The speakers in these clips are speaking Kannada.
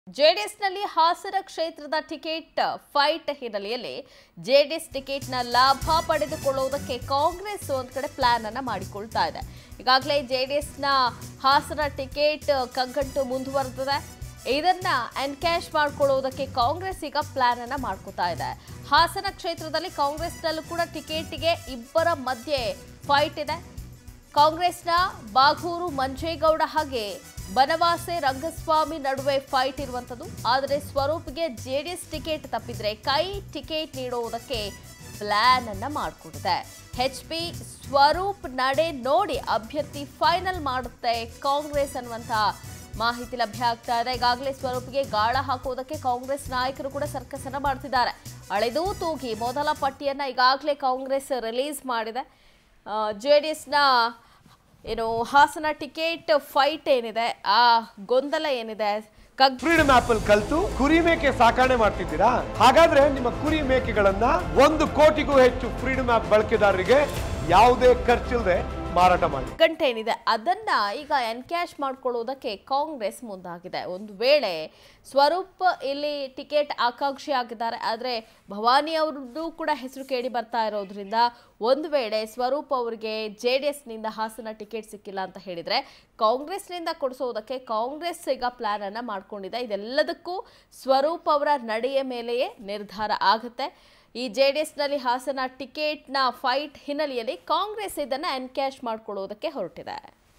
ಜೆಡಿಎಸ್ನಲ್ಲಿ ಹಾಸನ ಕ್ಷೇತ್ರದ ಟಿಕೆಟ್ ಫೈಟ್ ಹಿನ್ನೆಲೆಯಲ್ಲಿ ಜೆಡಿಎಸ್ ಟಿಕೆಟ್ನ ಲಾಭ ಪಡೆದುಕೊಳ್ಳುವುದಕ್ಕೆ ಕಾಂಗ್ರೆಸ್ ಒಂದ್ ಕಡೆ ಪ್ಲಾನ್ ಅನ್ನ ಮಾಡಿಕೊಳ್ತಾ ಇದೆ ಈಗಾಗಲೇ ಜೆಡಿಎಸ್ನ ಹಾಸನ ಟಿಕೆಟ್ ಕಗ್ಗಂಟು ಮುಂದುವರೆದಿದೆ ಇದನ್ನ ಎನ್ಕ್ಯಾಶ್ ಮಾಡಿಕೊಳ್ಳುವುದಕ್ಕೆ ಕಾಂಗ್ರೆಸ್ ಈಗ ಪ್ಲಾನ್ ಅನ್ನ ಮಾಡ್ಕೋತಾ ಇದೆ ಹಾಸನ ಕ್ಷೇತ್ರದಲ್ಲಿ ಕಾಂಗ್ರೆಸ್ನಲ್ಲೂ ಕೂಡ ಟಿಕೆಟ್ಗೆ ಇಬ್ಬರ ಮಧ್ಯೆ ಫೈಟ್ ಇದೆ ಕಾಂಗ್ರೆಸ್ನ ಬಾಗೂರು ಮಂಜೇಗೌಡ ಹಾಗೆ ಬನವಾಸೆ ರಂಗಸ್ವಾಮಿ ನಡುವೆ ಫೈಟ್ ಇರುವಂಥದ್ದು ಆದರೆ ಸ್ವರೂಪ್ಗೆ ಜೆಡಿಎಸ್ ಟಿಕೆಟ್ ತಪ್ಪಿದ್ರೆ ಕೈ ಟಿಕೆಟ್ ನೀಡುವುದಕ್ಕೆ ಪ್ಲಾನ್ ಅನ್ನ ಮಾಡಿಕೊಂಡಿದೆ ಎಚ್ ಪಿ ಸ್ವರೂಪ್ ನಡೆ ನೋಡಿ ಅಭ್ಯರ್ಥಿ ಫೈನಲ್ ಮಾಡುತ್ತೆ ಕಾಂಗ್ರೆಸ್ ಅನ್ನುವಂಥ ಮಾಹಿತಿ ಲಭ್ಯ ಆಗ್ತಾ ಇದೆ ಈಗಾಗಲೇ ಸ್ವರೂಪ್ಗೆ ಗಾಳ ಹಾಕುವುದಕ್ಕೆ ಕಾಂಗ್ರೆಸ್ ನಾಯಕರು ಕೂಡ ಸರ್ಕಸ್ ಅನ್ನ ಮಾಡ್ತಿದ್ದಾರೆ ಅಳೆದೂ ತೂಗಿ ಮೊದಲ ಪಟ್ಟಿಯನ್ನ ಈಗಾಗಲೇ ಕಾಂಗ್ರೆಸ್ ರಿಲೀಸ್ ಮಾಡಿದೆ ಜೆ ಡಿ ಎಸ್ನ ಏನು ಹಾಸನ ಟಿಕೆಟ್ ಫೈಟ್ ಏನಿದೆ ಆ ಗೊಂದಲ ಏನಿದೆ ಕಗ್ ಫ್ರೀಡಮ್ ಆಪ್ ಅಲ್ಲಿ ಕಲ್ತು ಕುರಿ ಮೇಕೆ ಸಾಕಣೆ ಮಾಡ್ತಿದ್ದೀರಾ ಹಾಗಾದ್ರೆ ನಿಮ್ಮ ಕುರಿ ಮೇಕೆಗಳನ್ನ ಒಂದು ಕೋಟಿಗೂ ಹೆಚ್ಚು ಫ್ರೀಡಮ್ ಆಪ್ ಬಳಕೆದಾರರಿಗೆ ಯಾವುದೇ ಖರ್ಚಿಲ್ಲದೆ ಮಾರಾಟ ಮಾಡಿ ಗಂಟೆ ಏನಿದೆ ಅದನ್ನ ಈಗ ಎನ್ಕ್ಯಾಶ್ ಮಾಡ್ಕೊಳ್ಳೋದಕ್ಕೆ ಕಾಂಗ್ರೆಸ್ ಮುಂದಾಗಿದೆ ಒಂದು ವೇಳೆ ಸ್ವರೂಪ್ ಇಲ್ಲಿ ಟಿಕೆಟ್ ಆಕಾಂಕ್ಷಿ ಆಗಿದ್ದಾರೆ ಆದರೆ ಭವಾನಿ ಅವ್ರದ್ದು ಕೂಡ ಹೆಸರು ಕೇಳಿ ಬರ್ತಾ ಇರೋದ್ರಿಂದ ಒಂದು ವೇಳೆ ಸ್ವರೂಪ್ ಅವರಿಗೆ ಜೆ ಡಿ ಎಸ್ನಿಂದ ಹಾಸನ ಟಿಕೆಟ್ ಸಿಕ್ಕಿಲ್ಲ ಅಂತ ಹೇಳಿದ್ರೆ ಕಾಂಗ್ರೆಸ್ನಿಂದ ಕೊಡಿಸೋದಕ್ಕೆ ಕಾಂಗ್ರೆಸ್ ಈಗ ಪ್ಲಾನ್ ಅನ್ನ ಮಾಡ್ಕೊಂಡಿದೆ ಇದೆಲ್ಲದಕ್ಕೂ ಸ್ವರೂಪ್ ಅವರ ನಡೆಯ ಮೇಲೆಯೇ ನಿರ್ಧಾರ ಆಗುತ್ತೆ ಈ ಜೆ ಡಿ ಎಸ್ನಲ್ಲಿ ಹಾಸನ ಟಿಕೆಟ್ನ ಫೈಟ್ ಹಿನ್ನೆಲೆಯಲ್ಲಿ ಕಾಂಗ್ರೆಸ್ ಇದನ್ನು ಎನ್ಕ್ಯಾಶ್ ಮಾಡಿಕೊಳ್ಳುವುದಕ್ಕೆ ಹೊರಟಿದೆ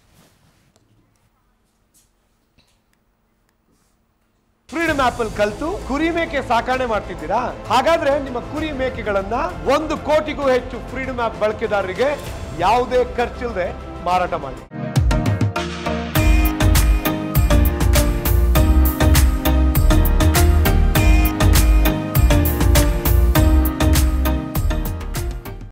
ಫ್ರೀಡಮ್ ಆಪ್ ಅಲ್ಲಿ ಕಲ್ತು ಕುರಿ ಮೇಕೆ ಸಾಕಣೆ ಮಾಡ್ತಿದ್ದೀರಾ ಹಾಗಾದ್ರೆ ನಿಮ್ಮ ಕುರಿ ಮೇಕೆಗಳನ್ನ ಒಂದು ಕೋಟಿಗೂ ಹೆಚ್ಚು ಫ್ರೀಡಮ್ ಆಪ್ ಬಳಕೆದಾರರಿಗೆ ಯಾವುದೇ ಖರ್ಚಿಲ್ಲದೆ ಮಾರಾಟ ಮಾಡಿ